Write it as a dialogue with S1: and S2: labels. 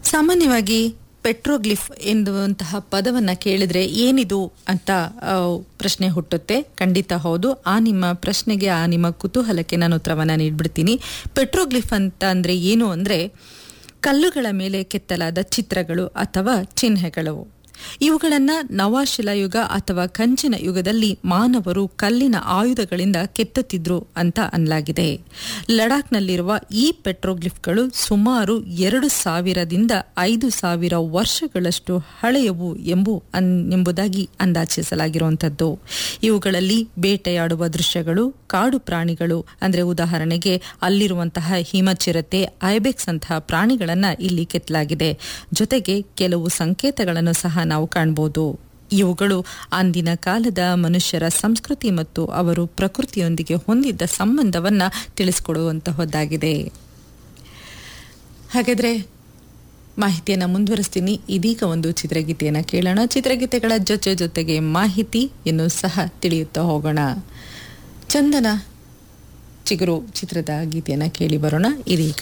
S1: ಸಾಮಾನ್ಯವಾಗಿ ಪೆಟ್ರೋಗ್ಲಿಫ್ ಎನ್ನುವಂತಹ ಪದವನ್ನ ಕೇಳಿದ್ರೆ ಏನಿದು ಅಂತ ಆ, ಪ್ರಶ್ನೆ ಹುಟ್ಟುತ್ತೆ ಖಂಡಿತ ಹೌದು ಆ ನಿಮ್ಮ ಪ್ರಶ್ನೆಗೆ ಆ ನಿಮ್ಮ ಕುತೂಹಲಕ್ಕೆ ನಾನು ಉತ್ತರವನ್ನ ನೀಡ್ಬಿಡ್ತೀನಿ ಪೆಟ್ರೋಗ್ಲಿಫ್ ಅಂತ ಅಂದ್ರೆ ಏನು ಅಂದ್ರೆ ಕಲ್ಲುಗಳ ಮೇಲೆ ಕೆತ್ತಲಾದ ಚಿತ್ರಗಳು ಅಥವಾ ಚಿಹ್ನೆಗಳು ಇವುಗಳನ್ನ ನವಶಿಲಾಯುಗ ಅಥವಾ ಕಂಚಿನ ಯುಗದಲ್ಲಿ ಮಾನವರು ಕಲ್ಲಿನ ಆಯುಧಗಳಿಂದ ಕೆತ್ತುತ್ತಿದ್ರು ಅಂತ ಅನ್ನಲಾಗಿದೆ ಲಡಾಖ್ನಲ್ಲಿರುವ ಈ ಪೆಟ್ರೋಗ್ಲಿಫ್ಗಳು ಸುಮಾರು ಎರಡು ಸಾವಿರದಿಂದ ಐದು ಸಾವಿರ ವರ್ಷಗಳಷ್ಟು ಹಳೆಯವು ಎಂಬು ಅನ್ ಎಂಬುದಾಗಿ ಅಂದಾಜಿಸಲಾಗಿರುವಂಥದ್ದು ಇವುಗಳಲ್ಲಿ ಬೇಟೆಯಾಡುವ ದೃಶ್ಯಗಳು ಕಾಡು ಪ್ರಾಣಿಗಳು ಅಂದ್ರೆ ಉದಾಹರಣೆಗೆ ಅಲ್ಲಿರುವಂತಹ ಹಿಮಚಿರತೆ ಐಬೆಕ್ಸ್ ಅಂತಹ ಪ್ರಾಣಿಗಳನ್ನ ಇಲ್ಲಿ ಕೆತ್ತಲಾಗಿದೆ ಜೊತೆಗೆ ಕೆಲವು ಸಂಕೇತಗಳನ್ನು ಸಹ ನಾವು ಕಾಣಬಹುದು ಇವುಗಳು ಅಂದಿನ ಕಾಲದ ಮನುಷ್ಯರ ಸಂಸ್ಕೃತಿ ಮತ್ತು ಅವರು ಪ್ರಕೃತಿಯೊಂದಿಗೆ ಹೊಂದಿದ್ದ ಸಂಬಂಧವನ್ನ ತಿಳಿಸಿಕೊಡುವಂತಹದ್ದಾಗಿದೆ ಹಾಗಾದ್ರೆ ಮಾಹಿತಿಯನ್ನು ಮುಂದುವರಿಸ್ತೀನಿ ಇದೀಗ ಒಂದು ಚಿತ್ರಗೀತೆಯನ್ನು ಕೇಳೋಣ ಚಿತ್ರಗೀತೆಗಳ ಜೊತೆ ಜೊತೆಗೆ ಮಾಹಿತಿಯನ್ನು ಸಹ ತಿಳಿಯುತ್ತಾ ಹೋಗೋಣ ಚಂದನ ಚಿಗುರು ಚಿತ್ರದ ಗೀತೆಯನ್ನು ಕೇಳಿ ಬರೋಣ ಇದೀಗ